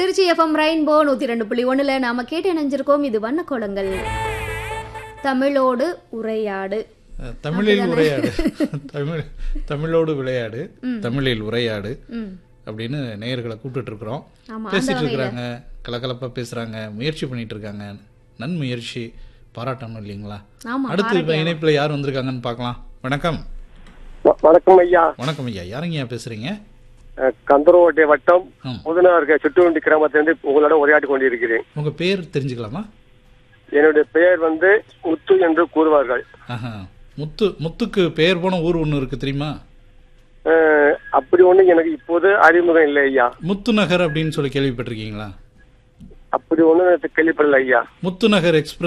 Trichy FM rainbow நூத்தி ரெண்டு புள்ளி ஒண்ணுல நாம கேட்டு இணைஞ்சிருக்கோம் இது வண்ணக்கோலங்கள் தமிழோடு உரையாடு அஹ், தமிழில் உரையாடு தமிழ் தமிழோடு விளையாடு தமிழில் உரையாடு ம் அப்படின்னு நேயர்களை கூப்பிட்டு இருக்கிறோம் ஆமா, பேசிட்டு இருக்கிறாங்க கலகலப்பா பேசுறாங்க முயற்சி பண்ணிட்டு இருக்காங்க நன்முயற்சி பாராட்டணும் இல்லைங்களா ஆமா அடுத்து இப்ப இணைப்புல யார் வந்திருக்காங்கன்னு பார்க்கலாம் வணக்கம் வ- வணக்கம் ஐயா வணக்கம் ஐயா யாருங்க ஐயா பேசுறீங்க அஹ், கந்தரோட்டை வட்டம் ம். புதுனார் சுட்டுவண்டி கிராமத்திலிருந்து உங்களோட உரையாடி கொண்டிருக்கிறேன் உங்க பேர் தெரிஞ்சுக்கலாமா என்னுடைய பெயர் வந்து முத்து என்று கூறுவார்கள் ஆஹா முத்து முத்துக்கு பெயர் போன ஊர் ஒன்று இருக்கு தெரியுமா அஹ், அப்படி ஒண்ணு எனக்கு இப்போது அறிமுகம் இல்லை ஐயா முத்து நகர் அப்படின்னு சொல்லி கேள்விப்பட்டிருக்கீங்களா அப்படி ஒண்ணு கேள்விப்படல ஐயா முத்து நகர் எக்ஸ்பிரஸ்